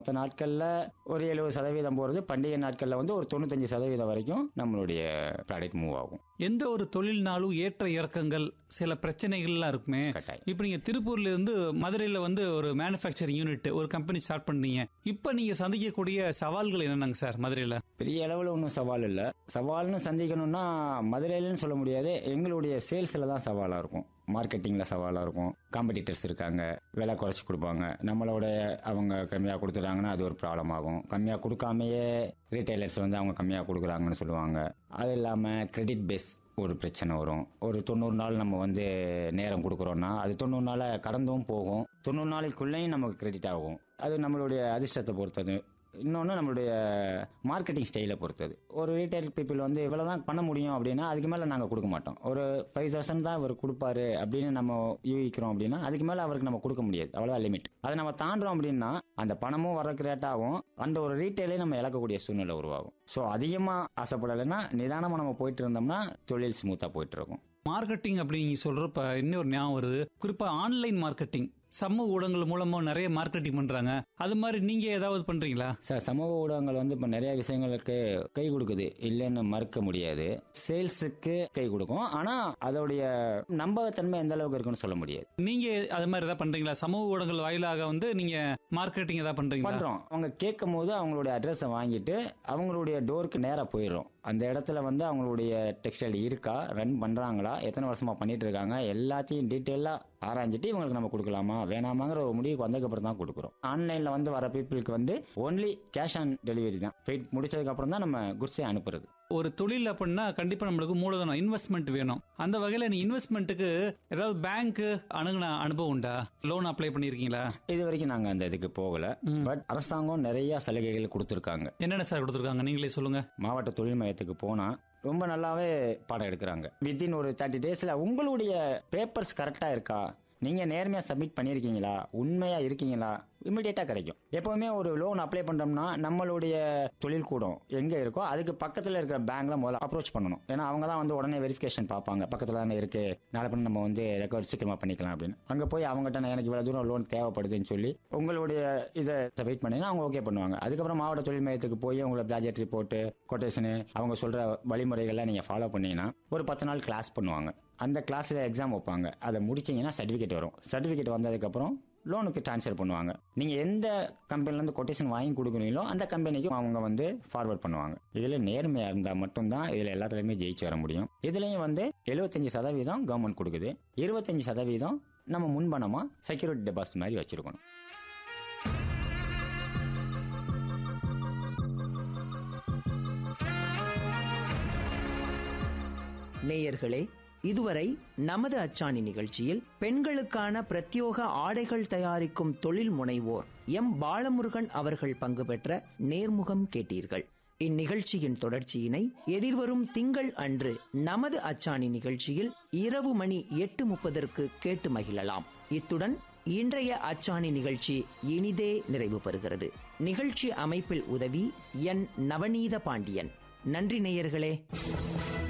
மற்ற நாட்களில் ஒரு எழுபது சதவீதம் போகிறது பண்டிகை நாட்களில் வந்து ஒரு தொண்ணூத்தஞ்சு சதவீதம் வரைக்கும் நம்மளுடைய ப்ராடக்ட் மூவ் ஆகும் எந்த ஒரு தொழில்னாலும் ஏற்ற இறக்கங்கள் சில பிரச்சனைகள்லாம் இருக்குமே கட்டாயம் இப்போ நீங்க திருப்பூர்ல இருந்து மதுரையில வந்து ஒரு மேனுஃபேக்சரிங் யூனிட் ஒரு கம்பெனி ஸ்டார்ட் பண்ணீங்க இப்போ நீங்க சந்திக்கக்கூடிய சவால்கள் என்னென்னங்க சார் மதுரையில பெரிய அளவில் ஒன்றும் சவால் இல்லை சவால்னு சந்திக்கணும்னா மதுரையிலன்னு சொல்ல முடியாது எங்களுடைய சேல்ஸில் தான் சவாலாக இருக்கும் மார்க்கெட்டிங்கில் சவாலாக இருக்கும் காம்படிட்டர்ஸ் இருக்காங்க விலை குறைச்சி கொடுப்பாங்க நம்மளோட அவங்க கம்மியாக கொடுத்துட்டாங்கன்னா அது ஒரு ப்ராப்ளம் ஆகும் கம்மியாக கொடுக்காமையே ரீட்டைலர்ஸ் வந்து அவங்க கம்மியாக கொடுக்குறாங்கன்னு சொல்லுவாங்க அது இல்லாமல் கிரெடிட் பேஸ் ஒரு பிரச்சனை வரும் ஒரு தொண்ணூறு நாள் நம்ம வந்து நேரம் கொடுக்குறோன்னா அது தொண்ணூறு நாளை கடந்தும் போகும் தொண்ணூறு நாளைக்குள்ளேயும் நமக்கு கிரெடிட் ஆகும் அது நம்மளுடைய அதிர்ஷ்டத்தை பொறுத்தது இன்னொன்று நம்மளுடைய மார்க்கெட்டிங் ஸ்டைலை பொறுத்தது ஒரு ரீட்டைல் பீப்புள் வந்து இவ்வளோ தான் பண்ண முடியும் அப்படின்னா அதுக்கு மேலே நாங்கள் கொடுக்க மாட்டோம் ஒரு ஃபைவ் தௌசண்ட் தான் அவர் கொடுப்பாரு அப்படின்னு நம்ம யூகிக்கிறோம் அப்படின்னா அதுக்கு மேலே அவருக்கு நம்ம கொடுக்க முடியாது அவ்வளோதான் லிமிட் அதை நம்ம தாண்டுறோம் அப்படின்னா அந்த பணமும் வரக்கு ரேட்டாகும் அந்த ஒரு ரீட்டைலே நம்ம இழக்கக்கூடிய சூழ்நிலை உருவாகும் ஸோ அதிகமாக ஆசைப்படலைன்னா நிதானமாக நம்ம போயிட்டு இருந்தோம்னா தொழில் ஸ்மூத்தாக போயிட்டு இருக்கும் மார்க்கெட்டிங் அப்படி நீங்க சொல்றப்ப இன்னொரு ஞாபகம் வருது குறிப்பா ஆன்லைன் மார்க்கெட்டிங் சமூக ஊடகங்கள் மூலமா நிறைய மார்க்கெட்டிங் பண்றாங்க அது மாதிரி நீங்க ஏதாவது பண்றீங்களா சார் சமூக ஊடகங்கள் வந்து இப்போ நிறைய விஷயங்களுக்கு கை கொடுக்குது இல்லைன்னு மறுக்க முடியாது சேல்ஸுக்கு கை கொடுக்கும் ஆனால் அதோடைய நம்பகத்தன்மை எந்த அளவுக்கு இருக்குன்னு சொல்ல முடியாது நீங்க அது மாதிரி ஏதாவது பண்றீங்களா சமூக ஊடகங்கள் வாயிலாக வந்து நீங்க மார்க்கெட்டிங் ஏதாவது பண்றீங்களா பண்றோம் அவங்க கேட்கும் போது அவங்களுடைய அட்ரஸை வாங்கிட்டு அவங்களுடைய டோருக்கு நேரா போயிடுறோம் அந்த இடத்துல வந்து அவங்களுடைய டெக்ஸ்டைல் இருக்கா ரன் பண்றாங்களா எத்தனை வருஷமா பண்ணிட்டு இருக்காங்க எல்லாத்தையும் டீட்டெயிலா ஆராய்ஞ்சிட்டு இவங்களுக்கு நம்ம கொடுக்கலாமா வேணாமாங்கிற ஒரு முடிவுக்கு வந்ததுக்கப்புறம் தான் கொடுக்குறோம் ஆன்லைன்ல வந்து வர பீப்புளுக்கு வந்து ஒன்லி கேஷ் ஆன் டெலிவரி தான் பெயிட் முடிச்சதுக்கு அப்புறம் தான் நம்ம குட்ஸை அனுப்புறது ஒரு தொழில் அப்படின்னா கண்டிப்பா நம்மளுக்கு மூலதனம் இன்வெஸ்ட்மெண்ட் வேணும் அந்த வகையில நீ இன்வெஸ்ட்மெண்ட்டுக்கு ஏதாவது பேங்க் அணுகுன அனுபவம் உண்டா லோன் அப்ளை பண்ணிருக்கீங்களா இது வரைக்கும் நாங்க அந்த இதுக்கு போகல பட் அரசாங்கம் நிறைய சலுகைகள் கொடுத்துருக்காங்க என்னென்ன சார் கொடுத்துருக்காங்க நீங்களே சொல்லுங்க மாவட்ட தொழில் மையத்துக்கு போனா ரொம்ப நல்லாவே பாடம் எடுக்கிறாங்க வித்தின் ஒரு தேர்ட்டி டேஸ்ல உங்களுடைய பேப்பர்ஸ் கரெக்டா இருக்கா நீங்க நேர்மையா சப்மிட் பண்ணிருக்கீங்களா உண்மையா இருக்கீங்களா இமிடியேட்டா கிடைக்கும் எப்பவுமே ஒரு லோன் அப்ளை பண்றோம்னா நம்மளுடைய தொழில் கூடம் எங்க இருக்கோ அதுக்கு பக்கத்துல இருக்கிற பேங்க்ல முதல்ல அப்ரோச் பண்ணணும் ஏன்னா அவங்க தான் வந்து உடனே வெரிஃபிகேஷன் பார்ப்பாங்க பக்கத்துல தானே இருக்கு நாளை பண்ண நம்ம வந்து ரெக்கார்ட் சீக்கிரமா பண்ணிக்கலாம் அப்படின்னு அங்க போய் அவங்ககிட்ட நான் எனக்கு இவ்வளவு தூரம் லோன் தேவைப்படுதுன்னு சொல்லி உங்களுடைய இதை சப்மிட் பண்ணீங்கன்னா அவங்க ஓகே பண்ணுவாங்க அதுக்கப்புறம் மாவட்ட தொழில் மையத்துக்கு போய் உங்களை ப்ராஜெக்ட் ரிப்போர்ட் கொட்டேஷனு அவங்க சொல்ற வழிமுறைகள்லாம் நீங்க ஃபாலோ பண்ணீங்கன்னா ஒரு பத்து நாள் கிளாஸ் பண்ணுவாங்க அந்த கிளாஸ்ல எக்ஸாம் வைப்பாங்க அதை முடிச்சீங்கன்னா சர்டிபிகேட் வரும் சர்டிபிகேட் வந்ததுக்கப்புறம் லோனுக்கு ட்ரான்ஸ்ஃபர் பண்ணுவாங்க நீங்க எந்த கம்பெனில இருந்து கொட்டேஷன் வாங்கி கொடுக்குறீங்களோ அந்த கம்பெனிக்கு அவங்க வந்து ஃபார்வர்ட் பண்ணுவாங்க இதுல நேர்மையா இருந்தா மட்டும்தான் இதுல எல்லாத்துலயுமே ஜெயிச்சு வர முடியும் இதுலயும் வந்து 75% சதவீதம் கவர்மெண்ட் கொடுக்குது இருபத்தஞ்சு சதவீதம் நம்ம முன்பணமா செக்யூரிட்டி டெபாசிட் மாதிரி வச்சிருக்கணும் நேயர்களே இதுவரை நமது அச்சாணி நிகழ்ச்சியில் பெண்களுக்கான பிரத்யோக ஆடைகள் தயாரிக்கும் தொழில் முனைவோர் எம் பாலமுருகன் அவர்கள் பங்கு பெற்ற நேர்முகம் கேட்டீர்கள் இந்நிகழ்ச்சியின் தொடர்ச்சியினை எதிர்வரும் திங்கள் அன்று நமது அச்சாணி நிகழ்ச்சியில் இரவு மணி எட்டு முப்பதற்கு கேட்டு மகிழலாம் இத்துடன் இன்றைய அச்சாணி நிகழ்ச்சி இனிதே நிறைவு பெறுகிறது நிகழ்ச்சி அமைப்பில் உதவி என் நவநீத பாண்டியன் நன்றி நேயர்களே